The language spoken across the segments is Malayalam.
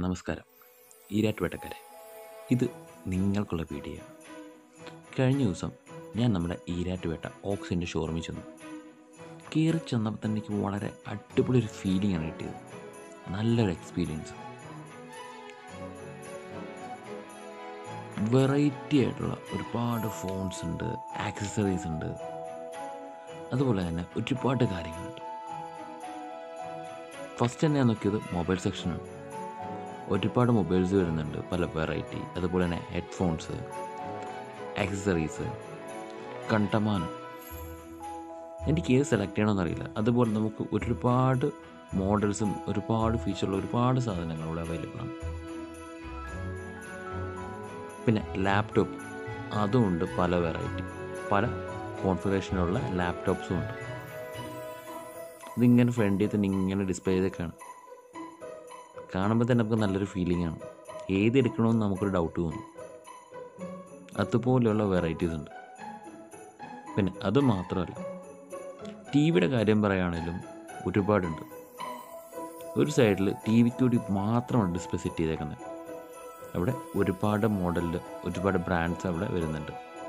നമസ്കാരം ഈരാറ്റുപേട്ടക്കാരെ ഇത് നിങ്ങൾക്കുള്ള വീഡിയോ കഴിഞ്ഞ ദിവസം ഞാൻ നമ്മുടെ ഈരാറ്റുപേട്ട ഓക്സിൻ്റെ ഷോറൂമിൽ ചെന്നു കയറി ചെന്നപ്പോൾ തന്നെ എനിക്ക് വളരെ അടിപൊളി ഒരു ഫീലിംഗ് ആണ് കിട്ടിയത് നല്ലൊരു എക്സ്പീരിയൻസ് വെറൈറ്റി ആയിട്ടുള്ള ഒരുപാട് ഫോൺസ് ഉണ്ട് ആക്സസറീസ് ഉണ്ട് അതുപോലെ തന്നെ ഒരുപാട് കാര്യങ്ങളുണ്ട് ഫസ്റ്റ് തന്നെ ഞാൻ നോക്കിയത് മൊബൈൽ സെക്ഷനാണ് ഒരുപാട് മൊബൈൽസ് വരുന്നുണ്ട് പല വെറൈറ്റി അതുപോലെ തന്നെ ഹെഡ്ഫോൺസ് ആക്സസറീസ് കണ്ടമാനം എനിക്ക് ഏത് സെലക്ട് ചെയ്യണമെന്നറിയില്ല അതുപോലെ നമുക്ക് ഒരുപാട് മോഡൽസും ഒരുപാട് ഫീച്ചറുള്ള ഒരുപാട് സാധനങ്ങൾ ഇവിടെ അവൈലബിൾ ആണ് പിന്നെ ലാപ്ടോപ്പ് അതുമുണ്ട് പല വെറൈറ്റി പല കോൺഫിഗറേഷനുള്ള ലാപ്ടോപ്സും ഉണ്ട് ഇതിങ്ങനെ ഫ്രണ്ടിൽ തന്നെ ഇങ്ങനെ ഡിസ്പ്ലേ ചെയ്തേക്കാണ് കാണുമ്പോൾ തന്നെ നമുക്ക് നല്ലൊരു ഫീലിംഗ് ആണ് ഏത് എടുക്കണമെന്ന് നമുക്കൊരു ഡൗട്ട് തോന്നും അതുപോലെയുള്ള വെറൈറ്റീസ് ഉണ്ട് പിന്നെ അത് മാത്രമല്ല ടി വിയുടെ കാര്യം പറയുകയാണെങ്കിലും ഒരുപാടുണ്ട് ഒരു സൈഡിൽ ടി വിക്ക് വേണ്ടി മാത്രമാണ് ഡിസ്പ്ലേ സെറ്റ് ചെയ്തേക്കുന്നത് അവിടെ ഒരുപാട് മോഡലിൽ ഒരുപാട് ബ്രാൻഡ്സ് അവിടെ വരുന്നുണ്ട്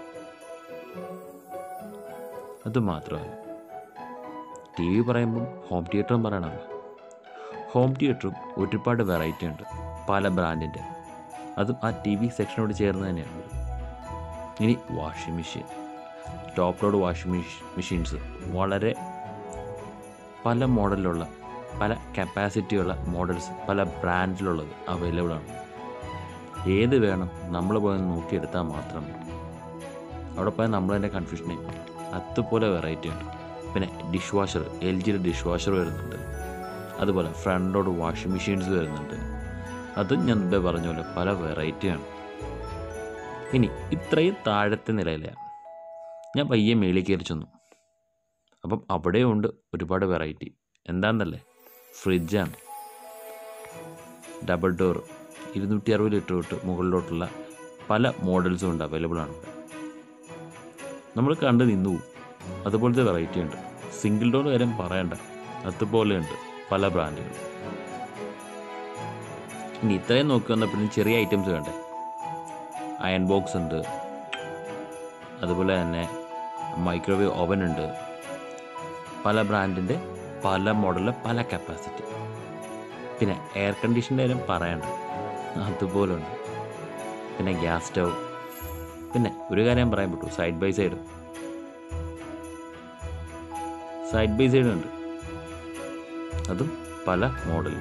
അത് മാത്രമല്ല ടി വി പറയുമ്പം ഹോം തിയേറ്ററും പറയണമല്ലോ ഹോം തിയേറ്ററും ഒരുപാട് വെറൈറ്റി ഉണ്ട് പല ബ്രാൻഡിൻ്റെ അതും ആ ടി വി സെക്ഷനോട് ചേർന്ന് തന്നെയാണ് ഇനി washing machine top load washing machines വളരെ പല മോഡലിലുള്ള പല കപ്പാസിറ്റിയുള്ള മോഡൽസ് പല ബ്രാൻഡിലുള്ളത് അവൈലബിൾ ആണ് ഏത് വേണം നമ്മൾ പോയി നോക്കിയെടുത്താൽ മാത്രം മതി അവിടെ പോയാൽ നമ്മൾ തന്നെ കൺഫ്യൂഷനായി അതുപോലെ വെറൈറ്റി ഉണ്ട് പിന്നെ ഡിഷ് വാഷർ എൽ ജിയുടെ ഡിഷ് വാഷർ വരുന്നുണ്ട് അതുപോലെ ഫ്രണ്ടോട് വാഷിംഗ് മെഷീൻസ് വരുന്നുണ്ട് അതും ഞാൻ മുമ്പേ പറഞ്ഞ പോലെ പല വെറൈറ്റിയാണ് ഇനി ഇത്രയും താഴത്തെ നിലയിലാണ് ഞാൻ പയ്യെ മേളിൽ കയറി ചെന്നു അപ്പം അവിടെയും ഉണ്ട് ഒരുപാട് വെറൈറ്റി എന്താണെന്നല്ലേ ഫ്രിഡ്ജാണ് ഡബിൾ ഡോർ ഇരുന്നൂറ്റി അറുപത് ലിറ്റർ തൊട്ട് മുകളിലോട്ടുള്ള പല മോഡൽസും ഉണ്ട് അവൈലബിൾ ആണ് നമ്മൾ കണ്ട് നിന്നു പോകും അതുപോലത്തെ വെറൈറ്റി ഉണ്ട് സിംഗിൾ ഡോർ കാര്യം പറയണ്ട അതുപോലെ ഉണ്ട് പല ബ്രാൻഡുകൾ ഇനി ഇത്രയും നോക്കി വന്നപ്പോഴും ചെറിയ ഐറ്റംസ് വേണ്ടേ അയൺ ബോക്സ് ഉണ്ട് അതുപോലെ തന്നെ മൈക്രോവേവ് ഓവൻ ഉണ്ട് പല ബ്രാൻഡിൻ്റെ പല മോഡലിൽ പല കപ്പാസിറ്റി പിന്നെ എയർ കണ്ടീഷൻ്റെ കാര്യം പറയണ്ട അതുപോലെ ഉണ്ട് പിന്നെ ഗ്യാസ് സ്റ്റവ് പിന്നെ ഒരു കാര്യം പറയാൻ പറ്റൂ side by side side by side ഉണ്ട് അതും പല മോഡലിൽ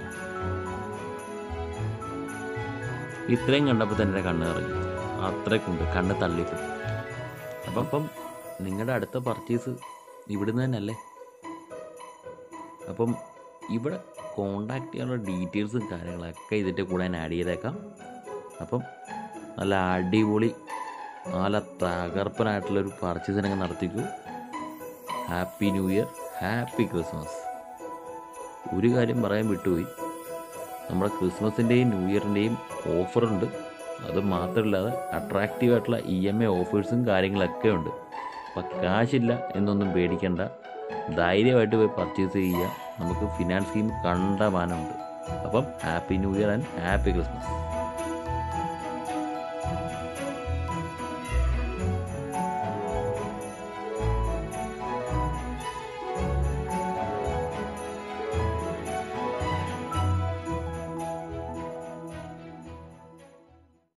ഇത്രയും കണ്ടപ്പോൾ തന്നെ എൻ്റെ കണ്ണ് നിറഞ്ഞു അത്രയ്ക്കുണ്ട് കണ്ണ് തള്ളിപ്പോയി അപ്പം അപ്പം നിങ്ങളുടെ അടുത്ത പർച്ചേസ് ഇവിടുന്ന് തന്നെയല്ലേ അപ്പം ഇവിടെ കോണ്ടാക്ട് ചെയ്യാനുള്ള ഡീറ്റെയിൽസും കാര്യങ്ങളൊക്കെ ഇതിൻ്റെ കൂടെ ഞാൻ ആഡ് ചെയ്തേക്കാം അപ്പം നല്ല അടിപൊളി നല്ല തകർപ്പനായിട്ടുള്ളൊരു പർച്ചേസ് നിങ്ങൾ നടത്തിക്കൂ happy new year happy Christmas ഒരു കാര്യം പറയാൻ വിട്ടുപോയി നമ്മുടെ ക്രിസ്മസിൻ്റെയും ന്യൂ ഇയറിൻ്റെയും ഓഫറുണ്ട് അത് മാത്രമല്ലാതെ അട്രാക്റ്റീവ് ആയിട്ടുള്ള ഇ എം ഐ ഓഫേഴ്സും കാര്യങ്ങളൊക്കെ ഉണ്ട് അപ്പം കാശില്ല എന്നൊന്നും പേടിക്കണ്ട ധൈര്യമായിട്ട് പോയി പർച്ചേസ് ചെയ്യുക നമുക്ക് ഫിനാൻസ് സ്കീം കണ്ടമാനമുണ്ട് അപ്പം happy new year and happy Christmas